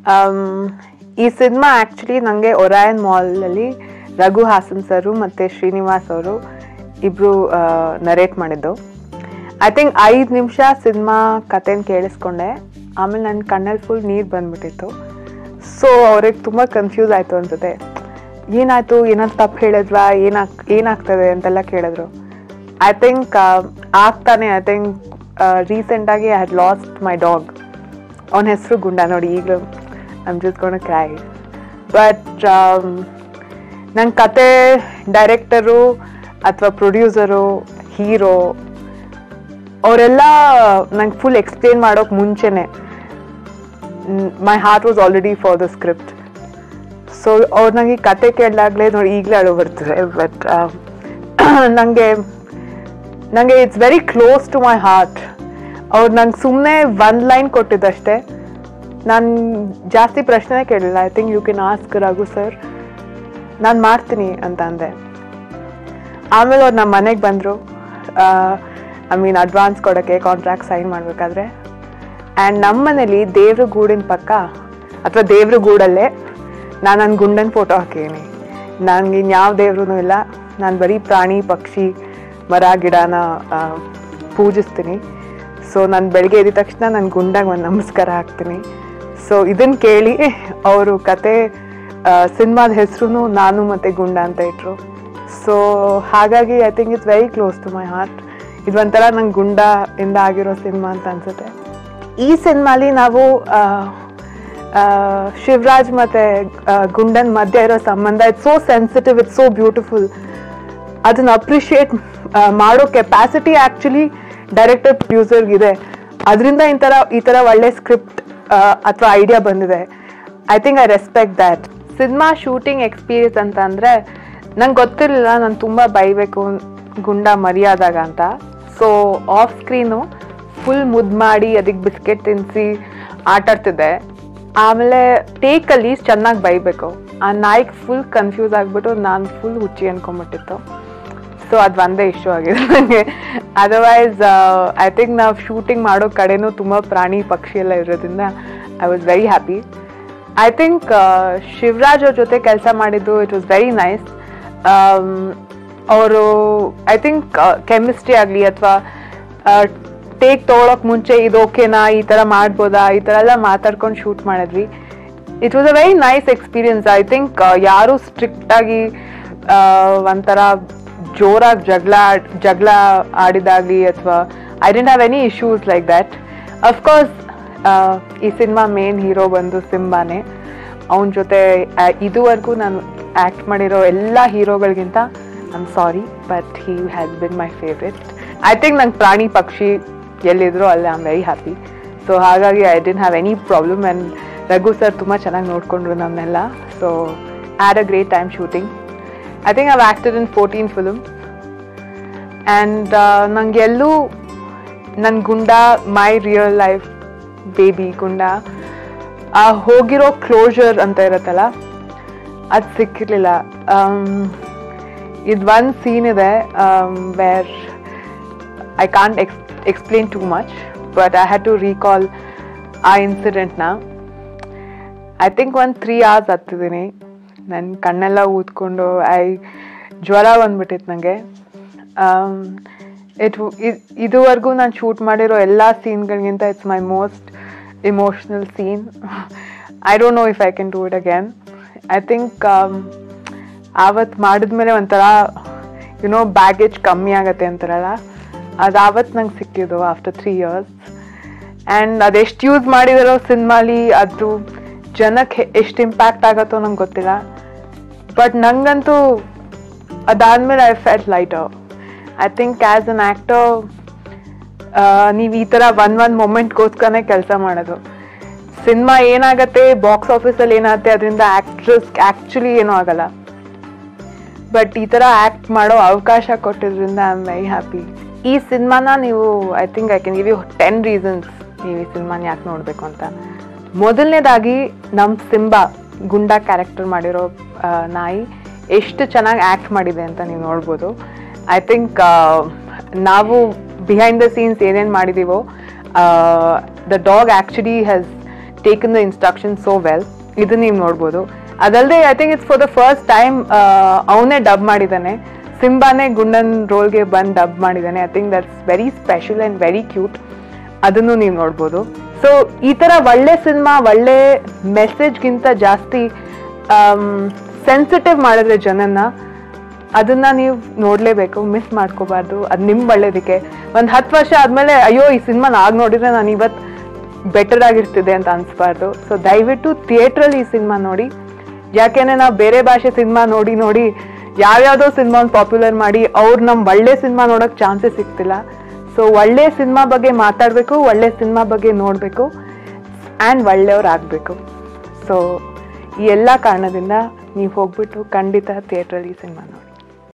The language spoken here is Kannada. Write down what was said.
ಆಮ್, ಈ ಸಿನಿಮಾ ಆ್ಯಕ್ಚುಲಿ ನನಗೆ ಒರಾಯನ್ ಮಾಲಲ್ಲಿ ರಘು ಹಾಸನ್ ಸರು ಮತ್ತು ಶ್ರೀನಿವಾಸ್ ಅವರು ಇಬ್ಬರು ನರೇಟ್ ಮಾಡಿದ್ದು ಐ ಥಿಂಕ್ ಐದು ನಿಮಿಷ ಸಿನಿಮಾ ಕಥೆನ ಕೇಳಿಸ್ಕೊಂಡೆ ಆಮೇಲೆ ನನ್ನ ಕಣ್ಣಲ್ಲಿ ಫುಲ್ ನೀರು ಬಂದ್ಬಿಟ್ಟಿತ್ತು ಸೊ ಅವ್ರಿಗೆ ತುಂಬ ಕನ್ಫ್ಯೂಸ್ ಆಯಿತು ಅನ್ಸುತ್ತೆ ಏನಾಯಿತು ಏನಾದ್ರು ತಪ್ಪು ಹೇಳಿದ್ವಾ ಏನಾಗ್ ಏನಾಗ್ತದೆ ಅಂತೆಲ್ಲ ಕೇಳಿದ್ರು ಐ ಥಿಂಕ್ ಆಗ್ತಾನೆ ಐ ಥಿಂಕ್ ರೀಸೆಂಟಾಗಿ I had lost my dog ಅವನ ಹೆಸರು ಗುಂಡ ನೋಡಿ ಈಗಲೂ I'm just gonna cry but ನನ್ನ ಕತೆ ಡೈರೆಕ್ಟರು ಅಥವಾ ಪ್ರೊಡ್ಯೂಸರು ಹೀರೋ ಅವರೆಲ್ಲ ನಂಗೆ ಫುಲ್ ಎಕ್ಸ್ಪ್ಲೇನ್ ಮಾಡೋಕೆ ಮುಂಚೆನೆ my heart was already for the script so ಅವ್ರು ನನಗೆ ಕತೆ ಕೇಳಿದಾಗಲೇ ನೋಡಿ ಈಗಲೇ ಅಳು ಬರ್ತದೆ ಬಟ್ ನನಗೆ ನನಗೆ it's very close to my heart ಅವ್ರು ನಂಗೆ ಸುಮ್ಮನೆ ಒಂದು ಲೈನ್ ಕೊಟ್ಟಿದ್ದಷ್ಟೇ ನಾನು ಜಾಸ್ತಿ ಪ್ರಶ್ನೆ ಕೇಳಿಲ್ಲ I think you can ask Raghu sir ನಾನು ಮಾಡ್ತೀನಿ ಅಂತ ಅಂದೆ ಆಮೇಲೆ ಅವ್ರು ನಮ್ಮ ಮನೆಗೆ ಬಂದರು ಐ ಮೀನ್ ಅಡ್ವಾನ್ಸ್ ಕೊಡೋಕ್ಕೆ ಕಾಂಟ್ರಾಕ್ಟ್ ಸೈನ್ ಮಾಡಬೇಕಾದ್ರೆ ಆ್ಯಂಡ್ ನಮ್ಮ ಮನೇಲಿ ದೇವ್ರ ಗೂಡಿನ ಪಕ್ಕ ಅಥವಾ ದೇವ್ರ ಗೂಡಲ್ಲೇ ನಾನು ನನ್ನ ಗುಂಡನ ಫೋಟೋ ಹಾಕಿದ್ದೀನಿ ನನಗೆ ಇನ್ಯಾವ ದೇವ್ರೂ ಇಲ್ಲ ನಾನು ಬರೀ ಪ್ರಾಣಿ ಪಕ್ಷಿ ಮರ ಗಿಡನ ಆ, ಪೂಜಿಸ್ತೀನಿ ಸೊ ನಾನು ಬೆಳಗ್ಗೆ ಎದ್ದ ತಕ್ಷಣ ನನ್ನ ಗುಂಡಾಗ ಒಂದು ನಮಸ್ಕಾರ ಹಾಕ್ತೀನಿ ಸೊ ಇದನ್ನು ಕೇಳಿ ಅವರು ಕತೆ ಸಿನಿಮಾದ ಹೆಸರು ನಾನು ಮತ್ತು ಗುಂಡ ಅಂತ ಇಟ್ಟರು ಸೊ ಹಾಗಾಗಿ I think it's very close to my heart ಇದು ಒಂಥರ ನಂಗೆ ಗುಂಡ ಇಂದ ಆಗಿರೋ ಸಿನಿಮಾ ಅಂತ ಅನ್ಸುತ್ತೆ ಈ ಸಿನಿಮಾಲಿ ನಾವು ಆ, ಆ, ಶಿವರಾಜ್ ಮತ್ತು ಗುಂಡನ್ ಮಧ್ಯೆ ಇರೋ ಸಂಬಂಧ it's so sensitive it's so beautiful ಅದನ್ನ ಅಪ್ರಿಷಿಯೇಟ್ ಮಾಡೋ ಕೆಪಾಸಿಟಿ ಆ್ಯಕ್ಚುಲಿ ಡೈರೆಕ್ಟರ್ ಪ್ರೊಡ್ಯೂಸರ್ಗಿದೆ ಅದರಿಂದ ಈ ಥರ ಈ ಥರ ಒಳ್ಳೆ ಸ್ಕ್ರಿಪ್ಟ್ ಅಥವಾ ಐಡಿಯಾ ಬಂದಿದೆ I think I respect that cinema shooting experience ಅಂತ ಅಂದರೆ ನಂಗೆ ಗೊತ್ತಿರಲಿಲ್ಲ ನಾನು ತುಂಬ ಬೈಬೇಕು ಗುಂಡ ಮರಿಯಾದಾಗ ಅಂತ ಸೊ ಆಫ್ ಸ್ಕ್ರೀನು ಫುಲ್ ಮುದ್ದು ಮಾಡಿ ಅದಕ್ಕೆ ಬಿಸ್ಕೆಟ್ ತಿನ್ನಿಸಿ ಆಟಾಡ್ತಿದ್ದೆ ಆಮೇಲೆ ಟೇಕಲ್ಲಿ ಚೆನ್ನಾಗಿ ಬೈಬೇಕು ಆ ನಾಯಿಗೆ ಫುಲ್ ಕನ್ಫ್ಯೂಸ್ ಆಗಿಬಿಟ್ಟು ನಾನು ಫುಲ್ ಹುಚ್ಚಿ ಅನ್ಕೊಂಬಿಟ್ಟಿತ್ತು ಸೊ ಅದು ಒಂದೇ ಇಶ್ಯೂ ಆಗಿದೆ ನನಗೆ ಅದರ್ವೈಸ್ ಐ ಥಿಂಕ್ ನಾವು ಶೂಟಿಂಗ್ ಮಾಡೋ ಕಡೆನೂ ತುಂಬ ಪ್ರಾಣಿ ಪಕ್ಷಿ ಎಲ್ಲ ಇರೋದ್ರಿಂದ I was very happy I think Shivraj ಅವ್ರ ಜೊತೆ ಕೆಲಸ ಮಾಡಿದ್ದು ಇಟ್ ವಾಸ್ ವೆರಿ ನೈಸ್ ಅವರು ಐ ಥಿಂಕ್ ಕೆಮಿಸ್ಟ್ರಿ ಆಗಲಿ ಅಥವಾ ಟೇಕ್ ತೊಗೊಳಕ್ ಮುಂಚೆ ಇದು ಓಕೆನಾ ಈ ಥರ ಮಾಡ್ಬೋದಾ ಈ ಥರ ಎಲ್ಲ ಮಾತಾಡ್ಕೊಂಡು ಶೂಟ್ ಮಾಡಿದ್ವಿ it was a very nice experience I think ಯಾರೂ ಸ್ಟ್ರಿಕ್ಟಾಗಿ ಒಂಥರ ಜೋರಾಗಿ ಜಗಳ ಜಗಳ ಆಡಿದಾಗಲಿ ಅಥವಾ I didn't have any issues like that of course ಈ ಸಿನಿಮಾ ಮೇನ್ ಹೀರೋ ಬಂದು ಸಿಂಬಾನೆ ಅವನ ಜೊತೆ ಆ, ಇದುವರೆಗೂ ನಾನು ಆ್ಯಕ್ಟ್ ಮಾಡಿರೋ ಎಲ್ಲ ಹೀರೋಗಳಿಗಿಂತ I am sorry but he has been my favourite I think ನಂಗೆ ಪ್ರಾಣಿ ಪಕ್ಷಿ ಎಲ್ಲಿದ್ರು ಅಲ್ಲೇ I am very happy so ಹಾಗಾಗಿ I didn't have any problem and Raghu sir ತುಂಬ ಚೆನ್ನಾಗಿ ನೋಡಿಕೊಂಡ್ರು ನಮ್ಮನ್ನೆಲ್ಲ so had a great time shooting I think I've acted in fourteen film and ನಂಗೆ ಎಲ್ಲೂ ನನ್ನ ಗುಂಡ ಮೈ ರಿಯಲ್ ಲೈಫ್ ಬೇಬಿ ಗುಂಡ ಆ ಹೋಗಿರೋ ಕ್ಲೋಜರ್ ಅಂತ ಇರುತ್ತಲ್ಲ ಅದು ಸಿಕ್ಕಿರಲಿಲ್ಲ ಇದು ಒಂದು ಸೀನ್ ಇದೆ where I can't ex explain too much but I had to recall ಆ ಇನ್ಸಿಡೆಂಟ್ನ ಐ ಥಿಂಕ್ ಒಂದು ತ್ರೀ ಅವರ್ಸ್ ಹತ್ತಿದ್ದೀನಿ ನನ್ನ ಕಣ್ಣೆಲ್ಲ ಊದ್ಕೊಂಡು ಐ ಜ್ವರ ಬಂದ್ಬಿಟ್ಟಿತ್ತು ನನಗೆ ಇಟ್ ಇದುವರೆಗೂ ನಾನು ಶೂಟ್ ಮಾಡಿರೋ ಎಲ್ಲ ಸೀನ್ಗಳಿಗಿಂತ it's my most emotional scene I don't know if I can do it again I think ಆವತ್ತು ಮಾಡಿದ್ಮೇಲೆ ಒಂಥರ ಯುನೋ ಬ್ಯಾಗೇಜ್ ಕಮ್ಮಿ ಆಗತ್ತೆ ಅಂತಾರಲ್ಲ ಅದು ಆವತ್ತು ನಂಗೆ ಸಿಕ್ಕಿದ್ದು ಆಫ್ಟರ್ ತ್ರೀ ಇಯರ್ಸ್ ಆ್ಯಂಡ್ ಅದೆಷ್ಟು ಯೂಸ್ ಮಾಡಿದಾರೋ ಸಿನಿಮಾಲಿ ಅದು ಜನಕ್ಕೆ ಎಷ್ಟು ಇಂಪ್ಯಾಕ್ಟ್ ಆಗತ್ತೋ ನಂಗೆ ಗೊತ್ತಿಲ್ಲ ಬಟ್ ನಂಗಂತೂ ಅದಾದಮೇಲೆ I felt lighter I think as an actor ನೀವು ಈ ಥರ ಒನ್ ಒನ್ ಮೊಮೆಂಟ್ಗೋಸ್ಕರನೇ ಕೆಲಸ ಮಾಡೋದು ಸಿನಿಮಾ ಏನಾಗತ್ತೆ ಬಾಕ್ಸ್ ಆಫೀಸಲ್ಲಿ ಏನಾಗುತ್ತೆ ಅದರಿಂದ ಆ್ಯಕ್ಟ್ರಸ್ ಆ್ಯಕ್ಚುಲಿ ಏನೂ ಆಗಲ್ಲ ಬಟ್ ಈ ಥರ ಆ್ಯಕ್ಟ್ ಮಾಡೋ ಅವಕಾಶ ಕೊಟ್ಟಿದ್ರಿಂದ ಐ ಆಮ್ ವೆರಿ ಹ್ಯಾಪಿ ಈ ಸಿನಿಮಾನ ನೀವು I think I can give you ten reasons ನೀವು ಈ ಸಿನಿಮಾನ ಯಾಕೆ ನೋಡಬೇಕು ಅಂತ ಮೊದಲನೇದಾಗಿ ನಮ್ಮ ಸಿಂಬಾ ಗುಂಡ ಕ್ಯಾರೆಕ್ಟರ್ ಮಾಡಿರೋ ಆ, ನಾಯಿ ಎಷ್ಟು ಚೆನ್ನಾಗಿ ಆ್ಯಕ್ಟ್ ಮಾಡಿದೆ ಅಂತ ನೀವು ನೋಡ್ಬೋದು ಐ ಥಿಂಕ್ ನಾವು ಬಿಹೈಂಡ್ ದ ಸೀನ್ಸ್ ಏನೇನು ಮಾಡಿದ್ದೀವೋ the dog actually has taken the instruction so well ಇದು ನೀವು ನೋಡ್ಬೋದು ಅದಲ್ಲದೆ I think it's for the first time ಅವನೇ ಡಬ್ ಮಾಡಿದ್ದಾನೆ ಸಿಂಬಾನೇ ಗುಂಡನ್ ರೋಲ್ಗೆ ಬಂದು ಡಬ್ ಮಾಡಿದ್ದಾನೆ I think that's very special and very cute ಅದನ್ನು ನೀವು ನೋಡ್ಬೋದು ಸೊ ಈ ಥರ ಒಳ್ಳೆ ಸಿನಿಮಾ ಒಳ್ಳೆ ಮೆಸೇಜ್ಗಿಂತ ಜಾಸ್ತಿ ಸೆನ್ಸಿಟಿವ್ ಮಾಡಿದ್ರೆ ಜನನ್ನ ಅದನ್ನ ನೀವು ನೋಡಲೇಬೇಕು ಮಿಸ್ ಮಾಡ್ಕೋಬಾರ್ದು ಅದು ನಿಮ್ಮ ಒಳ್ಳೇದಕ್ಕೆ ಒಂದು ಹತ್ತು ವರ್ಷ ಆದಮೇಲೆ ಅಯ್ಯೋ ಈ ಸಿನಿಮಾನ ಆಗ ನೋಡಿದ್ರೆ ನಾನು ಇವತ್ತು ಬೆಟರ್ ಆಗಿರ್ತಿದೆ ಅಂತ ಅನ್ಸ್ಬಾರ್ದು ಸೊ ದಯವಿಟ್ಟು ಥಿಯೇಟ್ರಲ್ಲಿ ಈ ಸಿನಿಮಾ ನೋಡಿ ಯಾಕೆಂದ್ರೆ ನಾವು ಬೇರೆ ಭಾಷೆ ಸಿನಿಮಾ ನೋಡಿ ನೋಡಿ ಯಾವ್ಯಾವುದೋ ಸಿನಿಮಾನ ಪಾಪ್ಯುಲರ್ ಮಾಡಿ ಅವ್ರು ನಮ್ಮ ಒಳ್ಳೆ ಸಿನಿಮಾ ನೋಡೋಕೆ ಚಾನ್ಸಸ್ ಸಿಗ್ತಿಲ್ಲ ಸೊ ಒಳ್ಳೆ ಸಿನಿಮಾ ಬಗ್ಗೆ ಮಾತಾಡಬೇಕು ಒಳ್ಳೆ ಸಿನಿಮಾ ಬಗ್ಗೆ ನೋಡಬೇಕು ಆ್ಯಂಡ್ ಒಳ್ಳೆಯವ್ರು ಆಗಬೇಕು ಸೊ ಈ ಎಲ್ಲ ಕಾರಣದಿಂದ ನೀವು ಹೋಗ್ಬಿಟ್ಟು ಖಂಡಿತ ಥಿಯೇಟ್ರಲ್ಲಿ ಸಿನಿಮಾ ನೋಡಿ